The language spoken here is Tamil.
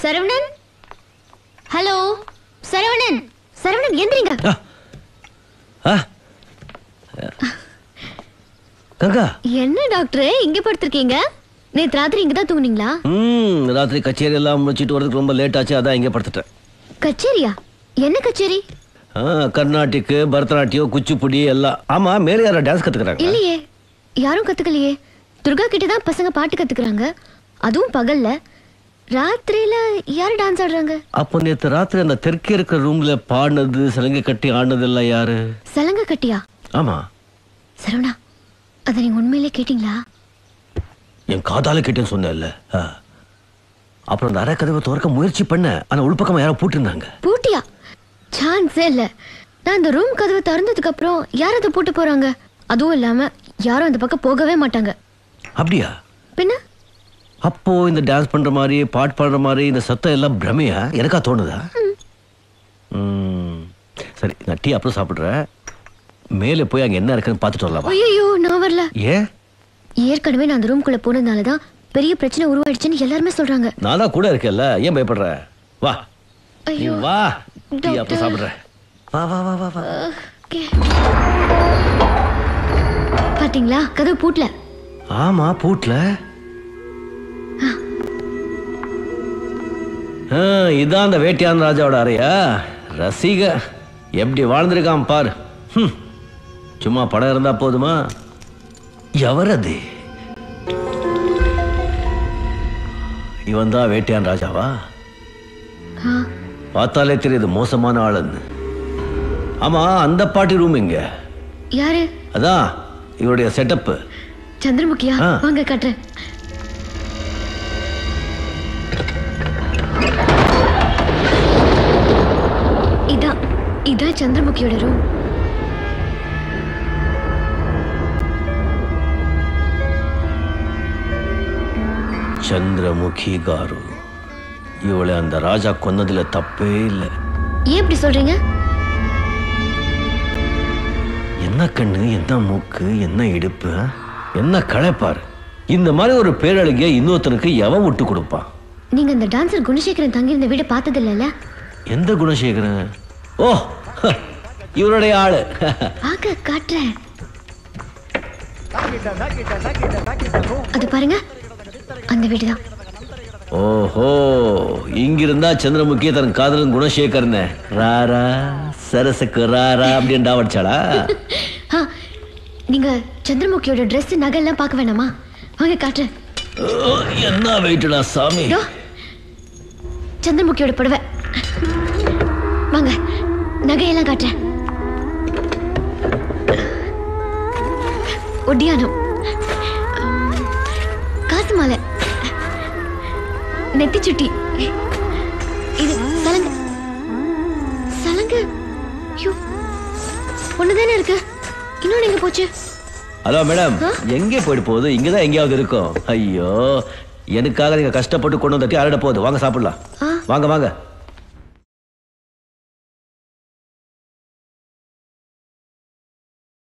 சரவணன் ஹலோ சரவணன் சரவணன் எந்திரிங்க ஆ கங்கா என்ன டாக்டர் இங்க படுத்திருக்கீங்க நேத்து ராத்திரி இங்க தான் தூங்குனீங்களா ம் ராத்திரி கச்சேரி எல்லாம் முடிச்சிட்டு வரதுக்கு ரொம்ப லேட் ஆச்சு அதான் இங்கே படுத்துட்டேன் கச்சேரியா என்ன கச்சேரி ஆ கர்நாடிக்கு பரதநாட்டியம் குச்சிப்புடி எல்லாம் ஆமா மேலே யாரோ டான்ஸ் கத்துக்கிறாங்க இல்லையே யாரும் கத்துக்கலையே துர்கா கிட்ட தான் பசங்க பாட்டு கத்துக்கறாங்க அதுவும் பகல்ல ராத்திரியில யாரு டான்ஸ் ஆடுறாங்க அப்போ நேத்து ராத்திரி அந்த தெற்கே இருக்கிற ரூம்ல பாடினது சலங்கை கட்டி ஆடினது எல்லாம் யாரு சலங்க கட்டியா ஆமா சரவணா அதை நீங்க உண்மையிலே கேட்டீங்களா என் காதால கேட்டேன்னு சொன்னேன்ல ஆ. அப்புறம் அந்த அரை கதவை திறக்க முயற்சி பண்ண ஆனா உள்பக்கமா யாரோ பூட்டிருந்தாங்க பூட்டியா சான்ஸே இல்ல நான் இந்த ரூம் கதவு திறந்ததுக்கு அப்புறம் யார் அதை பூட்டு போறாங்க அதுவும் இல்லாம யாரும் அந்த பக்கம் போகவே மாட்டாங்க அப்படியா பின்ன அப்போ இந்த டான்ஸ் பண்ற மாதிரி பாட்டு பாடுற மாதிரி இந்த சத்தம் எல்லாம் பிரமையா எனக்கா தோணுதா ம். சரி நான் டீ அப்புறம் சாப்பிடுறேன் மேலே போய் அங்க என்ன இருக்குன்னு பார்த்துட்டு வரலாமா ஐயோ நான் வரல ஏன் ஏற்கனவே நான் அந்த ரூம்குள்ள போனதுனால தான் பெரிய பிரச்சனை உருவாயிடுச்சுன்னு எல்லாருமே சொல்றாங்க நான் தான் கூட இருக்கேன்ல ஏன் பயப்படுற வா நீ ஐயோ. வா டீ டாக்டர். அப்புறம் சாப்பிடுறேன் வா வா வா வா வா ஓகே. பாத்தீங்களா கதவு பூட்டல ஆமா பூட்ல ஆ, இதான் அந்த வேட்டியான் ராஜாவோட அறையா ரசிக எப்படி வாழ்ந்திருக்கான் பாரு ஹம். சும்மா படம் இருந்தா போதுமா எவர் அது இவன் தான் வேட்டியான் ராஜாவா ஆ, பார்த்தாலே தெரியுது மோசமான ஆளுன்னு ஆமா அந்த பாட்டி ரூம் எங்க யாரு அதான் இவருடைய செட்டப்பு சந்திரமுகியா ஆ. வாங்க காட்டுறேன் இதான் இதான் சந்திரமுகியோட ரூம் சந்திரமுகி காரு இவளை அந்த ராஜா கொன்னதுல தப்பே இல்லை ஏன் இப்படி சொல்றீங்க என்ன கண்ணு என்ன மூக்கு என்ன இடுப்பு ஆ? என்ன களைப்பாரு இந்த மாதிரி ஒரு பேரழகிய இன்னொருத்தனுக்கு எவன் விட்டு கொடுப்பான் நீங்க இந்த டான்சர் குணசேகரன் தங்கி இருந்த வீட பார்த்தது இல்லைல்ல எந்த குணசேகரன் ஓ ஹ, இவருடைய ஆளு வாங்க காட்டுறேன் அது பாருங்க அந்த வீடுதான் ஓஹோ இங்கிருந்தா சந்திரமுகி தன் காதலன் குணசேகரன் ராரா சரசுக்கு ராரா அப்படின்னு டாவடிச்சாளா ஆ, நீங்க சந்திரமுகியோட Dress நகை எல்லாம் பார்க்க வேணாமா வாங்க காட்டுறேன் ஓ, என்ன வெயிட்டுடா சாமி இதோ, சந்திரமுகியோட புடவை வாங்க நகையெல்லாம் காட்டுறேன் ஒட்டியானம் உம், காசு மாலை நெத்தி சுட்டி இது சலங்க சலங்க ஐயோ ஒண்ணுதானே இருக்கு இன்னொன்னு எங்க போச்சு ஹலோ மேடம் ஆ? எங்கே போயிட்டு போகுது இங்கதான் எங்கேயாவது இருக்கும் ஐயோ எனக்காக நீங்க கஷ்டப்பட்டு கொண்டு வந்து தட்டி அரைட போகுது வாங்க சாப்பிடலாம் ஆ. வாங்க வாங்க